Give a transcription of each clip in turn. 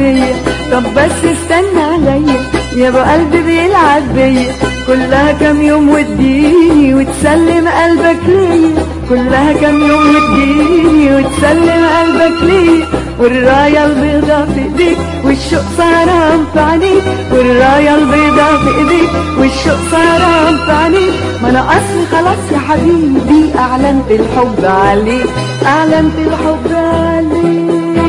بيا طب بس استنى عليا يا ابو قلبي بيلعب بيا كلها كام يوم وتديني وتسلم قلبك ليا كلها كام يوم وتجيني وتسلم قلبك ليا والراية البيضة في ايديك والشوق سهران في عينيك والراية البيضة في ايديك والشوق سهران في عينيك ما انا اصلي خلاص يا حبيبي اعلنت الحب عليك اعلنت الحب عليك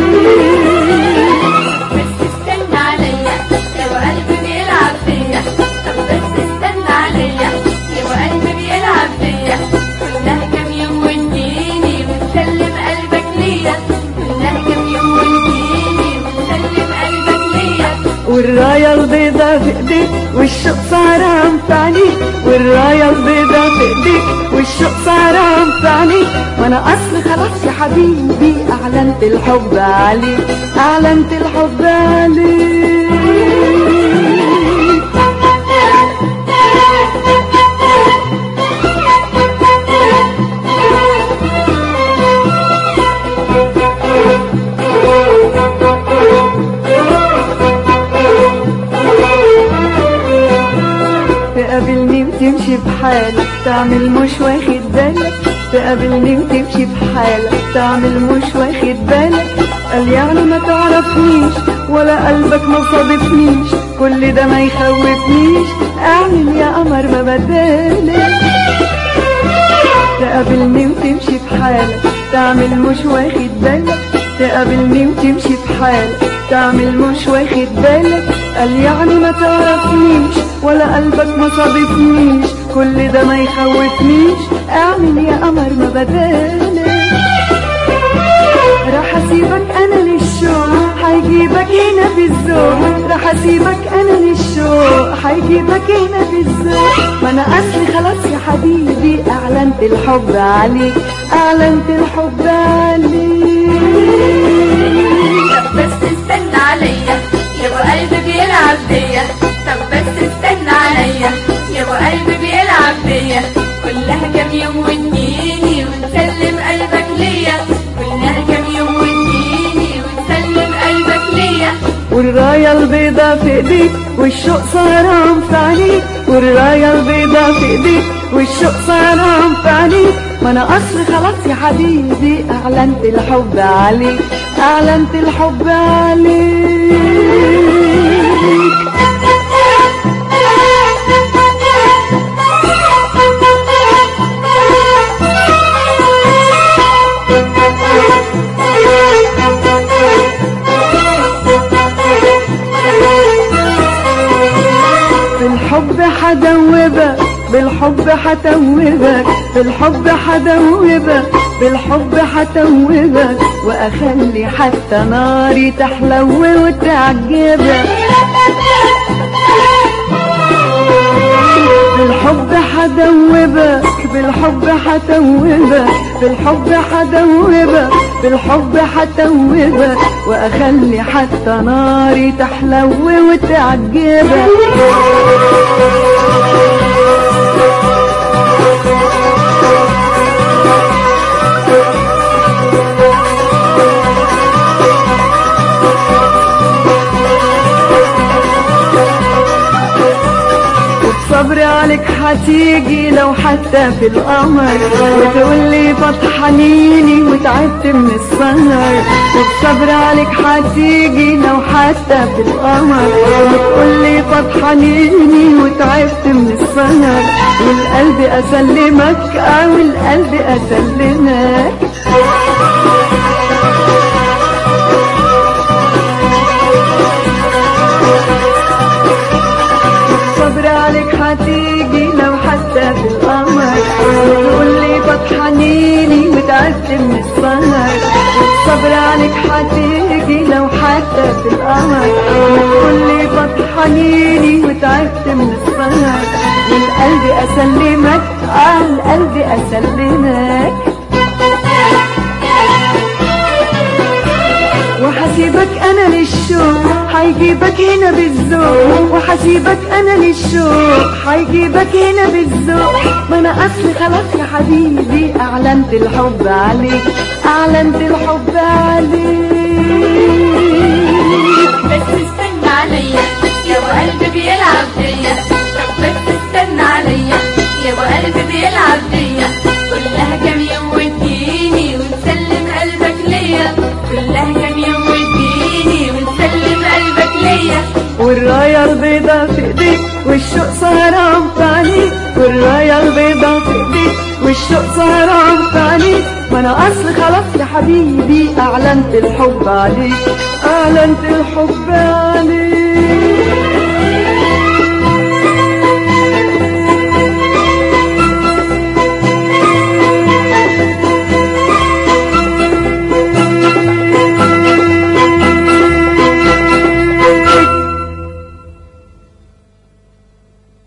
بس استنى عليا يا ابو قلبي بيلعب فيا طب بس استنى عليا يا ابو قلبي بيلعب فيا كلها كام يوم وتجيني وتسلم قلبك ليا كلها كام يوم وتجيني وتسلم قلبك ليا والراية البيضة في ايديك والشوق سهران في عينيك والراية البيضة في ايديك والشوق سهران في عينيك وانا اصلي خلاص يا حبيبي اعلنت الحب عليك اعلنت الحب عليك تقابلني وتمشي بحالك تعمل مش واخد بالك تقابلني وتمشي بحالك تعمل مش واخد بالك قال يعني ما تعرفنيش ولا قلبك ما صادفنيش كل ده ما يخوفنيش اعمل يا قمر ما بدالك تقابلني وتمشي بحالك تعمل مش واخد بالك تقابلني وتمشي بحالك تعمل مش واخد بالك قال يعني ما تعرفنيش ولا قلبك ما صادفنيش كل ده ما يخوفنيش اعمل يا قمر ما بدالك راح اسيبك انا للشوق هيجيبك هنا بالذوق راح اسيبك انا للشوق هيجيبك هنا بالذوق ما انا اصلي خلاص يا حبيبي اعلنت الحب عليك اعلنت الحب عليك طب بس استنى عليا يا ابو قلبي بيلعب بيا طب بس استنى عليا يا ابو قلبي بيلعب بيا كلها كام يوم وتجيني وتسلم قلبك ليا كلها كام يوم وتجيني وتسلم قلبك ليا والراية البيضة في ايديك والشوق سهران في عينيك والراية البيضة في ايديك والشوق سهران في عينيك ما انا اصلي خلاص يا حبيبي اعلنت الحب عليك اعلنت الحب عليك بالحب حدوبك بالحب حتوبك بالحب حدوبك بالحب حتوبك واخلي حتى ناري تحلو وتعجبك بالحب حدوبك بالحب حتوبك بالحب حدوبك بالحب حتوبك واخلي حتى ناري تحلو وتعجبك وبصبر عليك هتيجي لو حتى في القمر وتقول لي فطحنيني وتعبت من السهر وبصبر عليك هتيجي لو حتى في القمر وتقول لي فطحنيني وتعبت من السهر والقلب اسلمك او القلب اسلمك صبر عليك هتيجي لو حتى في القمر وتقول لي بطحنيني وتعبت من السهر صبر عليك هتيجي لو حتى في القمر وتقول لي بطحنيني وتعبت من السهر والقلب اسلمك اه القلب اسلمك وحسيبك انا للشوق هيجيبك هنا بالذوق وحسيبك انا للشوق هيجيبك هنا بالذوق ما انا اصلي خلاص يا حبيبي اعلنت الحب عليك اعلنت الحب عليك بس استنى عليا يا ابو قلبي بيلعب بيا طب بس استنى عليا يا ابو قلبي بيلعب بيا كلها كام يوم وتجيني وتسلم قلبك ليا كلها كام يوم وتجيني وتسلم قلبك ليا والراية البيضة في ايديك والشوق سهران في عينيك والراية البيضة في ايديك والشوق سهران في عينيك ما انا اصل خلاص يا حبيبي اعلنت الحب عليك اعلنت الحب عليك